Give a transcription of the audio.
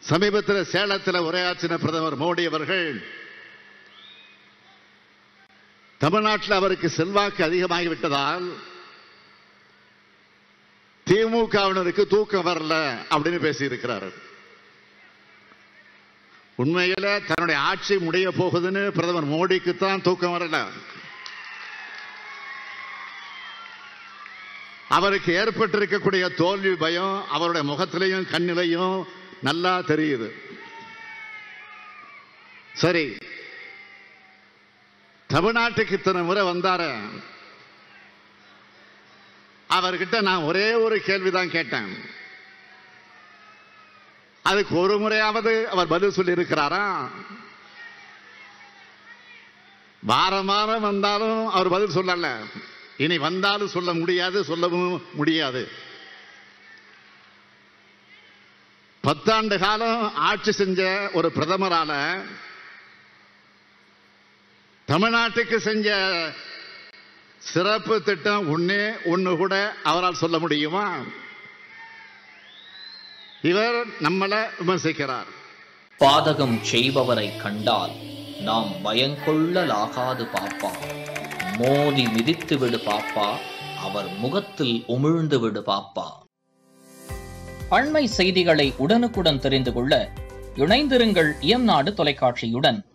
சமீபத்தில் சேலத்தில் உரையாற்றின பிரதமர் மோடி அவர்கள் தமிழ்நாட்டில் அவருக்கு செல்வாக்கு அதிகமாகிவிட்டதால் திமுகவினருக்கு தூக்கம் வரல அப்படின்னு பேசியிருக்கிறார் உண்மையில தன்னுடைய ஆட்சி முடிய போகுதுன்னு பிரதமர் மோடிக்கு தான் தூக்கம் வரல அவருக்கு ஏற்பட்டிருக்கக்கூடிய தோல்வி பயம் அவருடைய முகத்திலையும் கண்ணிலையும் நல்லா தெரியுது சரி தமிழ்நாட்டுக்கு இத்தனை முறை வந்தார அவர்கிட்ட நான் ஒரே ஒரு கேள்விதான் கேட்டேன் அதுக்கு ஒரு முறையாவது அவர் பதில் சொல்லி இருக்கிறாரா வாரம் வாரம் வந்தாலும் அவர் பதில் சொல்லல இனி வந்தாலும் சொல்ல முடியாது சொல்லவும் முடியாது பத்தாண்டு காலம் ஆட்சி செஞ்ச ஒரு பிரதமரால தமிழ்நாட்டுக்கு செஞ்ச சிறப்பு திட்டம் ஒன்னே ஒண்ணு கூட அவரால் சொல்ல முடியுமா இவர் நம்மளை விமர்சிக்கிறார் பாதகம் செய்பவரை கண்டால் நாம் பயங்கொள்ளலாகாது பாப்பா மோதி மிதித்து விடு பாப்பா அவர் முகத்தில் உமிழ்ந்து விடு பாப்பா அண்மை செய்திகளை உடனுக்குடன் தெரிந்து கொள்ள இணைந்திருங்கள் இயம்நாடு தொலைக்காட்சியுடன்